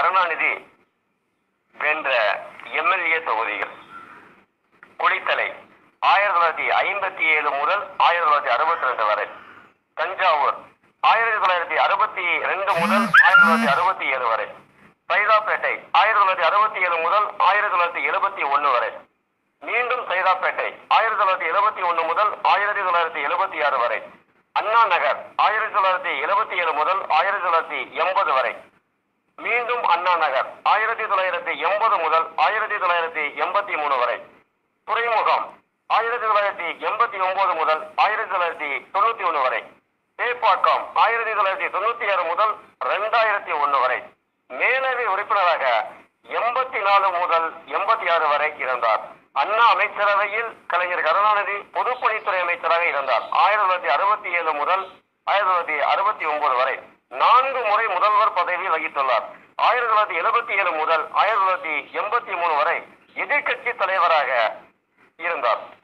கருணாநிதி வென்ற எம்எல்ஏ தொகுதிகள் குளித்தலை ஆயிரத்தி தொள்ளாயிரத்தி ஐம்பத்தி ஏழு முதல் ஆயிரத்தி தொள்ளாயிரத்தி அறுபத்தி ரெண்டு வரை தஞ்சாவூர் ஆயிரத்தி தொள்ளாயிரத்தி அறுபத்தி ரெண்டு முதல் ஆயிரத்தி தொள்ளாயிரத்தி அறுபத்தி ஏழு வரை சைதாப்பேட்டை ஆயிரத்தி தொள்ளாயிரத்தி அறுபத்தி ஏழு முதல் ஆயிரத்தி தொள்ளாயிரத்தி எழுபத்தி ஒன்று வரை மீண்டும் சைதாப்பேட்டை ஆயிரத்தி தொள்ளாயிரத்தி எழுபத்தி ஒன்று முதல் ஆயிரத்தி தொள்ளாயிரத்தி எழுபத்தி ஆறு வரை அண்ணா நகர் ஆயிரத்தி தொள்ளாயிரத்தி எழுபத்தி ஏழு முதல் ஆயிரத்தி தொள்ளாயிரத்தி எண்பது வரை மீண்டும் அண்ணா நகர் ஆயிரத்தி தொள்ளாயிரத்தி எண்பது முதல் ஆயிரத்தி தொள்ளாயிரத்தி எண்பத்தி மூணு வரை துறைமுகம் ஆயிரத்தி தொள்ளாயிரத்தி எண்பத்தி ஒன்பது முதல் ஆயிரத்தி தொள்ளாயிரத்தி தொண்ணூத்தி ஒன்று வரை சேப்பாக்கம் ஆயிரத்தி தொள்ளாயிரத்தி தொண்ணூத்தி ஆறு முதல் ரெண்டாயிரத்தி ஒன்று வரை மேலவை உறுப்பினராக எண்பத்தி நாலு முதல் எண்பத்தி ஆறு வரை இருந்தார் அண்ணா அமைச்சரவையில் கலைஞர் கருணாநிதி பொதுப்பணித்துறை அமைச்சராக இருந்தார் ஆயிரத்தி தொள்ளாயிரத்தி அறுபத்தி ஏழு முதல் ஆயிரத்தி தொள்ளாயிரத்தி அறுபத்தி ஒன்பது வரை நான்கு முறை முதல்வர் பதவி வகித்துள்ளார் ஆயிரத்தி தொள்ளாயிரத்தி எழுபத்தி ஏழு முதல் ஆயிரத்தி தொள்ளாயிரத்தி எண்பத்தி மூணு வரை எதிர்க்கட்சி தலைவராக இருந்தார்